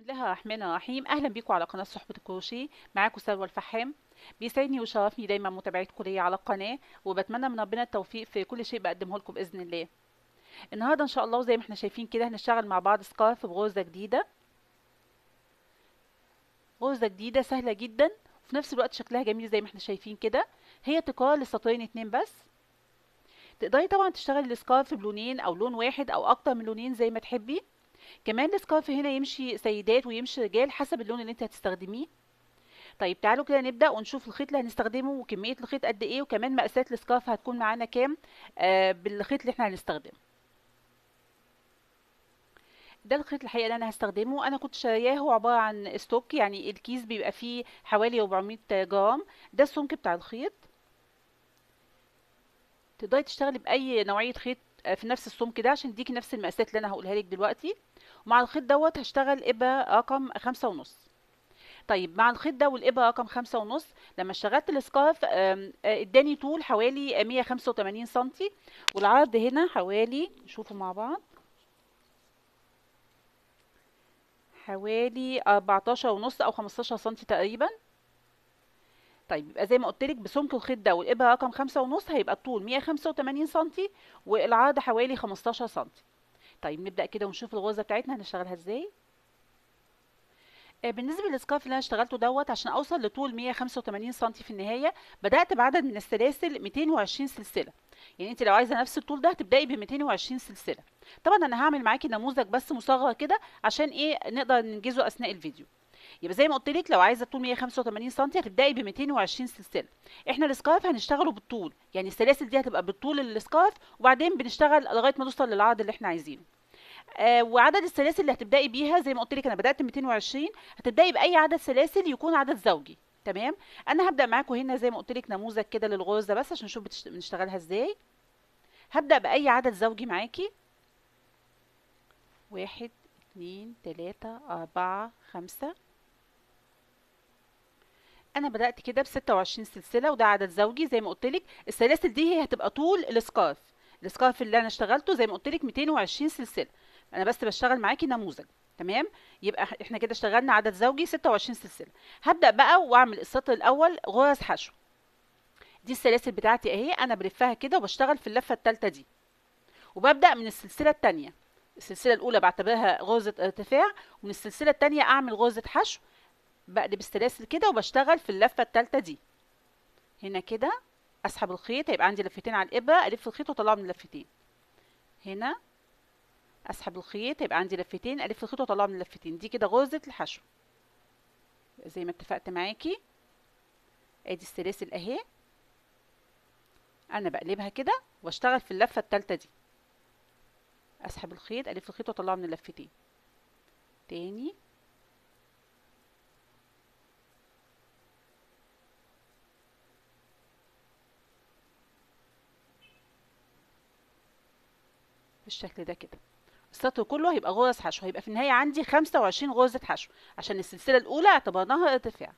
الله الرحمن الرحيم اهلا بيكم على قناه صحبه الكروشيه معاكم سلوى الفحام بيسعدني ويشرفني دايما متابعتكم ليا على القناه وبتمنى من ربنا التوفيق في كل شيء بقدمه لكم باذن الله النهارده ان شاء الله زي ما احنا شايفين كده هنشتغل مع بعض سكارف بغرزه جديده غرزه جديده سهله جدا وفي نفس الوقت شكلها جميل زي ما احنا شايفين كده هي تكرار لسطرين اتنين بس تقدري طبعا تشتغلي السكارف بلونين او لون واحد او اكتر من لونين زي ما تحبي كمان السكارف هنا يمشي سيدات ويمشي رجال حسب اللون اللي انت هتستخدميه طيب تعالوا كده نبدا ونشوف الخيط اللي هنستخدمه وكميه الخيط قد ايه وكمان مقاسات السكارف هتكون معانا كام آه بالخيط اللي احنا هنستخدمه ده الخيط الحقيقه اللي انا هستخدمه انا كنت شارياه هو عباره عن ستوك يعني الكيس بيبقى فيه حوالي 400 جرام ده السمك بتاع الخيط تقدري تشتغلي باي نوعيه خيط في نفس السمك ده عشان يديكي نفس المقاسات اللي انا هقولها لك دلوقتي ومع الخيط دوت هشتغل ابره رقم خمسة ونص طيب مع الخيط ده والابره رقم خمسة ونص لما اشتغلت السكارف اداني طول حوالي 185 سنتي والعرض هنا حوالي شوفوا مع بعض حوالي 14 ونص او 15 سنتي تقريبا طيب يبقى زي ما قلت لك بسمك الخيط ده والابره رقم خمسة ونص هيبقى الطول 185 سنتي والعرض حوالي 15 سنتي طيب نبدا كده ونشوف الغرزه بتاعتنا هنشتغلها ازاي بالنسبه للسكارف اللي انا اشتغلته دوت عشان اوصل لطول 185 سنتي في النهايه بدات بعدد من السلاسل 220 سلسله يعني انت لو عايزه نفس الطول ده هتبداي ب 220 سلسله طبعا انا هعمل معاكي نموذج بس مصغر كده عشان ايه نقدر ننجزه اثناء الفيديو يبقى زي ما قلت لك لو عايزه الطول 185 سم هتبداي ب 220 سلسله احنا السكارف هنشتغله بالطول يعني السلاسل دي هتبقى بالطول السكارف وبعدين بنشتغل لغايه ما نوصل للعرض اللي احنا عايزينه آه وعدد السلاسل اللي هتبداي بيها زي ما قلت لك انا بدات 220 هتبداي باي عدد سلاسل يكون عدد زوجي تمام انا هبدا معاكم هنا زي ما قلت لك نموذج كده للغرزه بس عشان نشوف بنشتغلها ازاي هبدا باي عدد زوجي معاكي واحد اتنين تلاتة اربعة خمسة انا بدات كده ب 26 سلسله وده عدد زوجي زي ما قلت لك السلاسل دي هي هتبقى طول السكارف السكارف اللي انا اشتغلته زي ما قلت لك 220 سلسله انا بس بشتغل معاكي نموذج تمام يبقى احنا كده اشتغلنا عدد زوجي 26 سلسله هبدا بقى واعمل السطر الاول غرز حشو دي السلاسل بتاعتي اهي انا بلفها كده وبشتغل في اللفه الثالثه دي وببدا من السلسله الثانيه السلسله الاولى بعتبرها غرزه ارتفاع ومن السلسله الثانيه اعمل غرزه حشو بقلب السلاسل كده وبشتغل في اللفه الثالثه دي هنا كده اسحب الخيط هيبقى عندي لفتين على الابره الف الخيط واطلعه من اللفتين هنا اسحب الخيط هيبقى عندي لفتين الف الخيط واطلعه من اللفتين دي كده غرزه الحشو زي ما اتفقت معاكي ادي السلاسل اهي انا بقلبها كده واشتغل في اللفه الثالثه دي اسحب الخيط الف الخيط واطلعه من اللفتين تاني بالشكل ده كده السطر كله هيبقى غرز حشو هيبقى في النهاية عندي 25 غرزة حشو عشان السلسلة الأولى اعتبرناها ارتفاع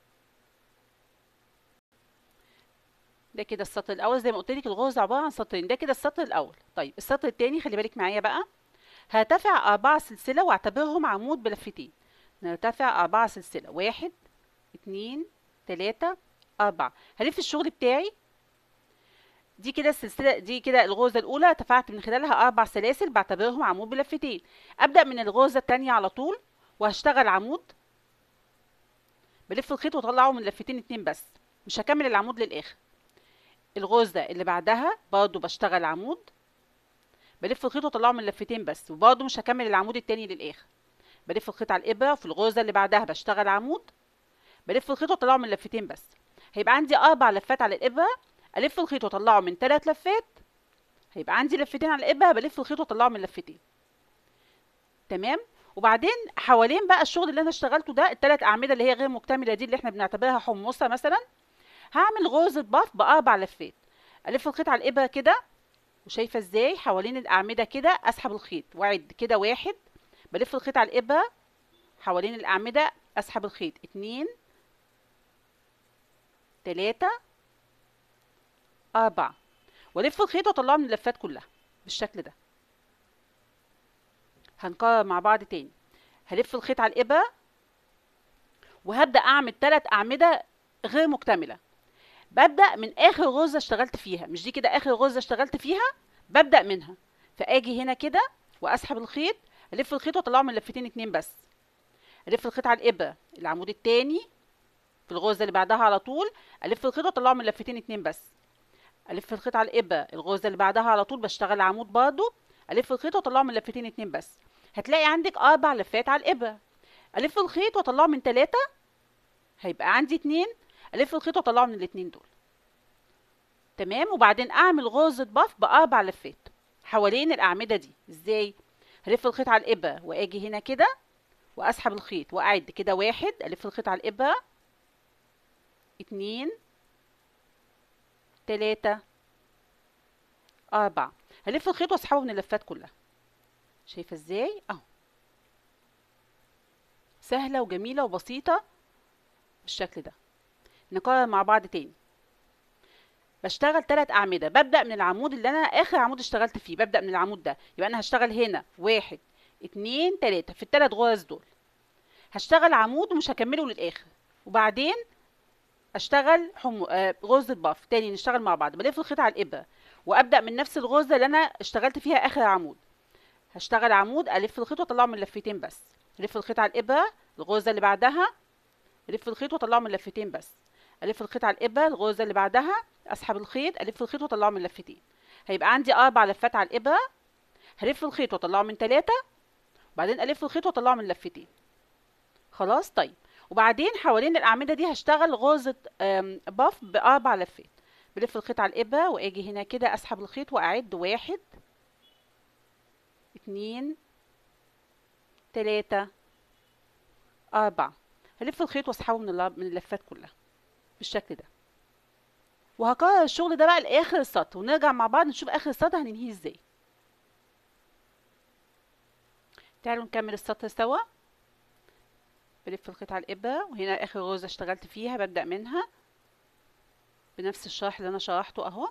ده كده السطر الأول زي ما قلت لك الغرزة عبارة عن سطرين ده كده السطر الأول طيب السطر التاني خلي بالك معايا بقى هرتفع أربعة سلسلة واعتبرهم عمود بلفتين نرتفع أربعة سلسلة واحد اتنين تلاتة أربعة هلف الشغل بتاعي دي كده السلسله دي كده الغرزه الاولى ارتفعت من خلالها اربع سلاسل بعتبرهم عمود بلفتين ابدا من الغرزه الثانيه على طول وهشتغل عمود بلف الخيط واطلعه من لفتين اتنين بس مش هكمل العمود للاخر الغرزه اللي بعدها برضو بشتغل عمود بلف الخيط واطلعه من لفتين بس وبرضو مش هكمل العمود التاني للاخر بلف الخيط على الابره في الغرزه اللي بعدها بشتغل عمود بلف الخيط واطلعه من لفتين بس هيبقى عندي اربع لفات على الابره الف الخيط واطلعه من ثلاث لفات هيبقى عندي لفتين على الابره بلف الخيط واطلعه من لفتين تمام وبعدين حوالين بقى الشغل اللي انا اشتغلته ده الثلاث اعمده اللي هي غير مكتمله دي اللي احنا بنعتبرها حمصه مثلا هعمل غرزه باف باربع لفات الف الخيط على الابره كده وشايفه ازاي حوالين الاعمده كده اسحب الخيط واعد كده واحد بلف الخيط على الابره حوالين الاعمده اسحب الخيط اتنين تلاته أربعة والف الخيط واطلعه من اللفات كلها بالشكل ده هنكرر مع بعض تاني هلف الخيط على الابره وهبدا اعمل ثلاث اعمده غير مكتمله ببدا من اخر غرزه اشتغلت فيها مش دي كده اخر غرزه اشتغلت فيها ببدا منها فاجي هنا كده واسحب الخيط الف الخيط واطلعه من لفتين اتنين بس الف الخيط على الابره العمود التاني في الغرزه اللي بعدها على طول الف الخيط واطلعه من لفتين اتنين بس الف الخيط على الابره الغرزه اللي بعدها على طول بشتغل عمود برضو الف الخيط واطلعه من لفتين اتنين بس هتلاقي عندك اربع لفات على الابره الف الخيط واطلعه من تلاتة هيبقى عندي اتنين الف الخيط واطلعه من الاتنين دول تمام وبعدين اعمل غرزه بف باربع لفات حوالين الاعمده دي ازاي هلف الخيط على الابره واجي هنا كده واسحب الخيط واعد كده واحد الف الخيط على الابره اتنين تلاتة أربعة هلف الخيط واسحبه من اللفات كلها شايفة ازاي اهو سهلة وجميلة وبسيطة بالشكل ده نكرر مع بعض تاني بشتغل ثلاث أعمدة ببدأ من العمود اللي أنا آخر عمود اشتغلت فيه ببدأ من العمود ده يبقى أنا هشتغل هنا واحد اتنين تلاتة في الثلاث غرز دول هشتغل عمود ومش هكمله للآخر وبعدين اشتغل حم... آه غرزة باف تاني نشتغل مع بعض بلف الخيط على الإبرة وأبدأ من نفس الغرزة اللي أنا اشتغلت فيها آخر عمود هشتغل عمود ألف الخيط وأطلعه من لفتين بس ألف الخيط على الإبرة الغرزة اللي بعدها ألف الخيط وأطلعه من لفتين بس ألف الخيط على الإبرة الغرزة اللي بعدها أسحب الخيط ألف الخيط وأطلعه من لفتين هيبقى عندي أربع لفات على الإبرة هلف الخيط وأطلعه من تلاتة وبعدين ألف الخيط وأطلعه من لفتين خلاص طيب وبعدين حوالين الأعمدة دي هشتغل غرزة باف بأربع لفات بلف الخيط على الإبرة وأجي هنا كده أسحب الخيط وأعد واحد اتنين تلاتة أربعة هلف الخيط وأسحبه من من اللفات كلها بالشكل ده وهكرر الشغل ده بقى لاخر السطر ونرجع مع بعض نشوف اخر السطر هننهيه ازاي تعالوا نكمل السطر سوا بلف الخيط على الابره وهنا اخر غرزه اشتغلت فيها ببدا منها بنفس الشرح اللي انا شرحته اهو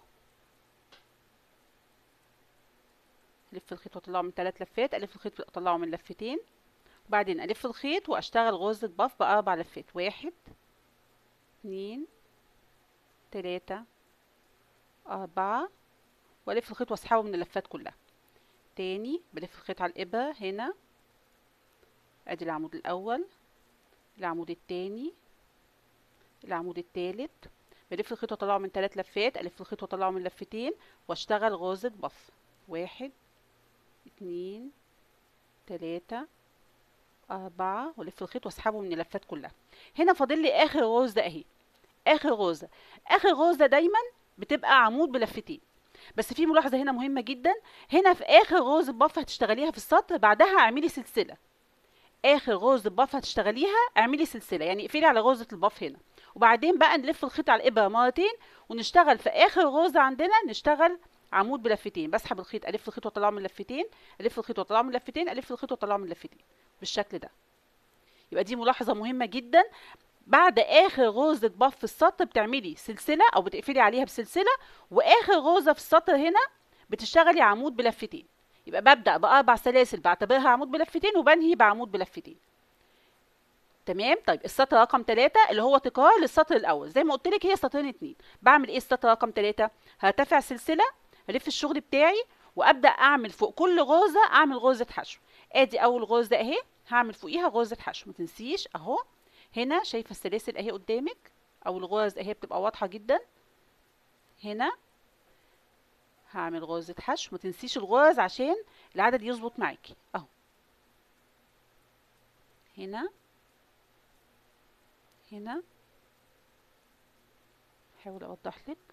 الف الخيط واطلعه من ثلاث لفات الف الخيط واطلعه من لفتين وبعدين الف الخيط واشتغل غرزه باف باربع لفات واحد اتنين تلاتة أربعة وألف الخيط وأسحبه من اللفات كلها تاني بلف الخيط على الإبرة هنا أدي العمود الأول العمود التاني العمود التالت بلف الخيط وأطلعه من تلات لفات ألف الخيط وأطلعه من لفتين وأشتغل غرزة بف واحد اتنين تلاتة أربعة وألف الخيط وأسحبه من اللفات كلها هنا فاضل لي آخر غرزة أهي اخر غرزه اخر غرزه دايما بتبقى عمود بلفتين بس في ملاحظه هنا مهمه جدا هنا في اخر غرزه باف هتشتغليها في السطر بعدها اعملي سلسله اخر غرزه باف هتشتغليها اعملي سلسله يعني اقفلي على غرزه الباف هنا وبعدين بقى نلف الخيط على الابره مرتين ونشتغل في اخر غرزه عندنا نشتغل عمود بلفتين بسحب الخيط الف الخيط واطلعه من لفتين الف الخيط واطلعه من لفتين الف الخيط واطلعه من لفتين بالشكل ده يبقى دي ملاحظه مهمه جدا بعد اخر غرزه باف في السطر بتعملي سلسله او بتقفلي عليها بسلسله واخر غرزه في السطر هنا بتشتغلي عمود بلفتين يبقى ببدا باربع سلاسل بعتبرها عمود بلفتين وبنهي بعمود بلفتين تمام طيب السطر رقم 3 اللي هو تكرار للسطر الاول زي ما قلت لك هي سطرين اتنين بعمل ايه السطر رقم 3 هرتفع سلسله الف الشغل بتاعي وابدا اعمل فوق كل غرزه اعمل غرزه حشو ادي اول غرزه اهي هعمل فوقيها غرزه حشو ما تنسيش اهو هنا شايفه السلاسل اهي قدامك او الغرز اهي بتبقى واضحه جدا هنا هعمل غرزه حشو ما تنسيش الغرز عشان العدد يظبط معاكي اهو هنا هنا احاول اوضح لك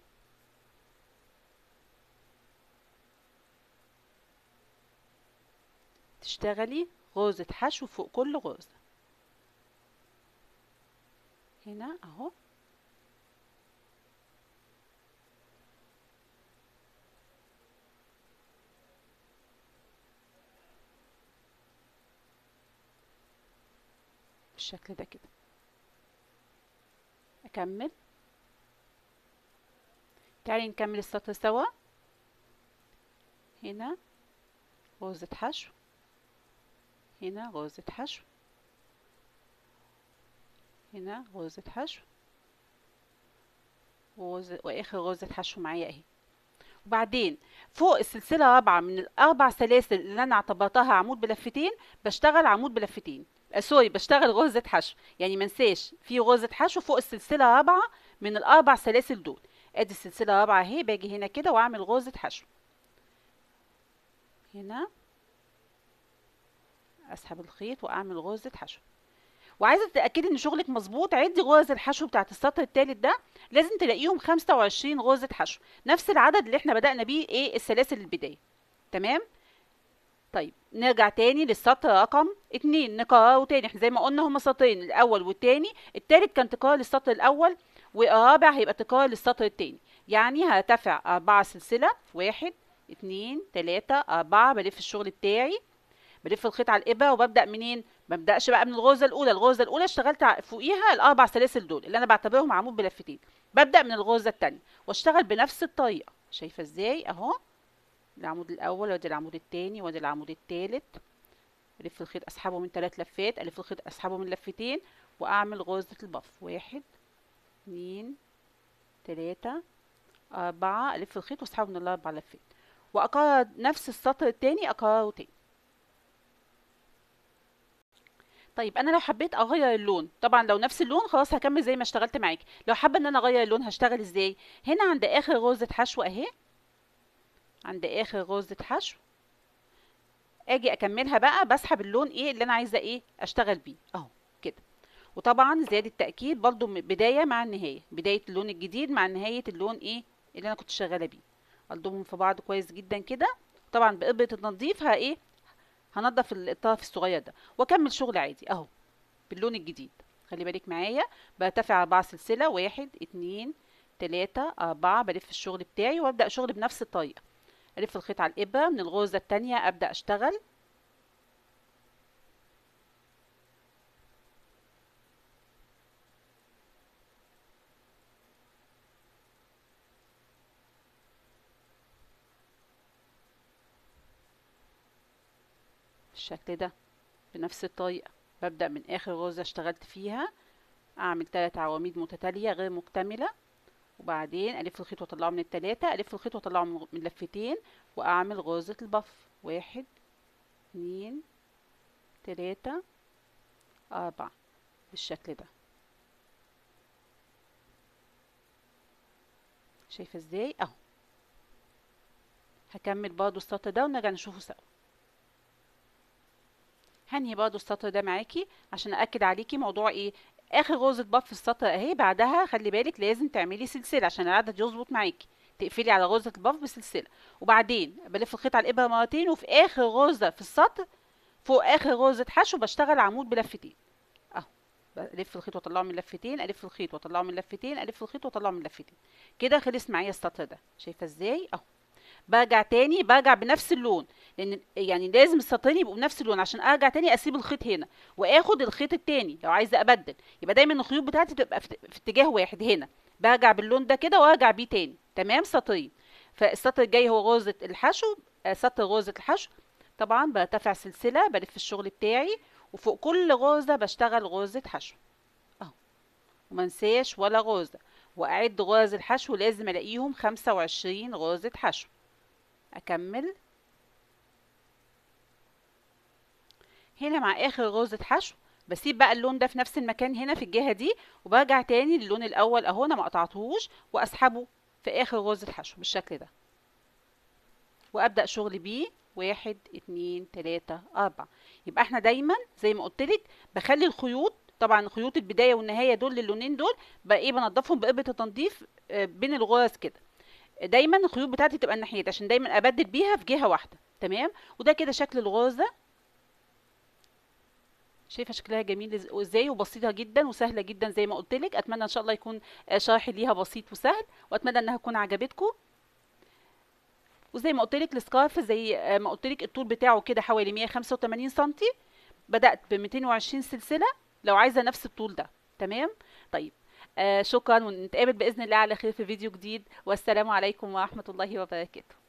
تشتغلي غرزه حشو فوق كل غرزه هنا اهو بالشكل ده كده اكمل تعالي نكمل السطر سوا هنا غرزة حشو هنا غرزة حشو هنا غرزة حشو غرزة واخر غرزة حشو معايا اهي وبعدين فوق السلسلة الرابعة من الأربع سلاسل اللي أنا اعتبرتها عمود بلفتين بشتغل عمود بلفتين آه سوري بشتغل غرزة حشو يعني منساش في غرزة حشو فوق السلسلة الرابعة من الأربع سلاسل دول ادي السلسلة الرابعة اهي باجي هنا كده واعمل غرزة حشو هنا اسحب الخيط واعمل غرزة حشو وعايزه تتاكدي ان شغلك مظبوط عدي غرز الحشو بتاعت السطر الثالث ده لازم تلاقيهم 25 غرزه حشو نفس العدد اللي احنا بدانا بيه ايه السلاسل البدايه تمام طيب نرجع تاني للسطر رقم اتنين نكرره تاني احنا زي ما قلنا هما سطرين الاول والتاني التالت كان تكرار للسطر الاول والرابع هيبقى تكرار للسطر التاني يعني هرتفع اربعة سلسلة واحد اتنين تلاتة اربعة بلف الشغل بتاعي بلف الخيط على الابره وببدا منين ببداش بقى من الغرزه الاولى الغرزه الاولى اشتغلت فوقيها الاربع سلاسل دول اللي انا بعتبرهم عمود بلفتين ببدا من الغرزه الثانيه واشتغل بنفس الطريقه شايفه ازاي اهو العمود الاول وادي العمود الثاني وادي العمود الثالث الف الخيط اسحبه من ثلاث لفات الف الخيط اسحبه من لفتين واعمل غرزه البف واحد اتنين تلاتة أربعة ألف الخيط وأسحبه من الأربع لفات وأكرر نفس السطر التاني أكرره تاني طيب انا لو حبيت اغير اللون طبعا لو نفس اللون خلاص هكمل زي ما اشتغلت معاكي لو حابه ان انا اغير اللون هشتغل ازاي هنا عند اخر غرزه حشو اهي عند اخر غرزه حشو اجي اكملها بقى بسحب اللون ايه اللي انا عايزه ايه اشتغل بيه اهو كده وطبعا زياده التاكيد برضو بدايه مع النهايه بدايه اللون الجديد مع نهايه اللون ايه اللي انا كنت شغاله بيه الضمهم في بعض كويس جدا كده طبعا بإبرة التنظيف ها ايه هنضف الطرف الصغير ده واكمل شغل عادي اهو باللون الجديد خلي بالك معايا برتفع اربعة سلسلة واحد اتنين تلاتة اربعة بلف الشغل بتاعي وابدأ شغل بنفس الطريقة الف الخيط على الابرة من الغرزة التانية ابدأ اشتغل بالشكل ده بنفس الطريقة ببدأ من آخر غرزة اشتغلت فيها أعمل تلات عواميد متتالية غير مكتملة وبعدين ألف الخيط وأطلعه من التلاتة ألف الخيط وأطلعه من لفتين وأعمل غرزة البف واحد اتنين تلاتة أربعة بالشكل ده شايفة ازاي اهو هكمل برضو السطر ده ونرجع نشوفه سوا هنهي برضو السطر ده معاكي عشان اكد عليكي موضوع ايه اخر غرزه بف في السطر اهي بعدها خلي بالك لازم تعملي سلسله عشان العدد يظبط معاكي تقفلي على غرزه البف بسلسله وبعدين بلف الخيط على الابره مرتين وفي اخر غرزه في السطر فوق اخر غرزه حشو بشتغل عمود بلفتين اهو بلف الخيط واطلعه من لفتين الف الخيط واطلعه من لفتين الف الخيط واطلعه من لفتين كده خلص معايا السطر ده شايفه ازاي اهو برجع تاني برجع بنفس اللون لان يعني لازم السطرين يبقوا بنفس اللون عشان ارجع تاني اسيب الخيط هنا واخد الخيط التاني لو عايزه ابدل يبقى دايما الخيوط بتاعتي تبقى في اتجاه واحد هنا برجع باللون ده كده وارجع بيه تاني تمام سطرين فالسطر الجاي هو غرزه الحشو سطر غرزه الحشو طبعا برتفع سلسله بلف الشغل بتاعي وفوق كل غرزه بشتغل غرزه حشو اهو ومنساش ولا غرزه واعد غرز الحشو لازم الاقيهم خمسة وعشرين غرزه حشو اكمل هنا مع اخر غرزة حشو بسيب بقى اللون ده في نفس المكان هنا في الجهة دي وبرجع تاني للون الاول اهو انا ما قطعتهوش واسحبه في اخر غرزة حشو بالشكل ده وابدأ شغل بيه واحد اتنين تلاتة اربعة يبقى احنا دايما زي ما قلتلك بخلي الخيوط طبعا خيوط البداية والنهاية دول للونين دول بقى ايه بنضفهم بإبرة التنظيف بين الغرز كده دايما الخيوط بتاعتي تبقى الناحية عشان دايما ابدل بيها في جهة واحدة تمام وده كده شكل الغرزة شايفه شكلها جميل ازاي وبسيطه جدا وسهله جدا زي ما قلت لك اتمنى ان شاء الله يكون شرحي ليها بسيط وسهل واتمنى انها تكون عجبتكم وزي ما قلت لك السكارف زي ما قلت لك الطول بتاعه كده حوالي 185 سم بدات ب 220 سلسله لو عايزه نفس الطول ده تمام طيب آه شكرا ونتقابل باذن الله على خير في فيديو جديد والسلام عليكم ورحمه الله وبركاته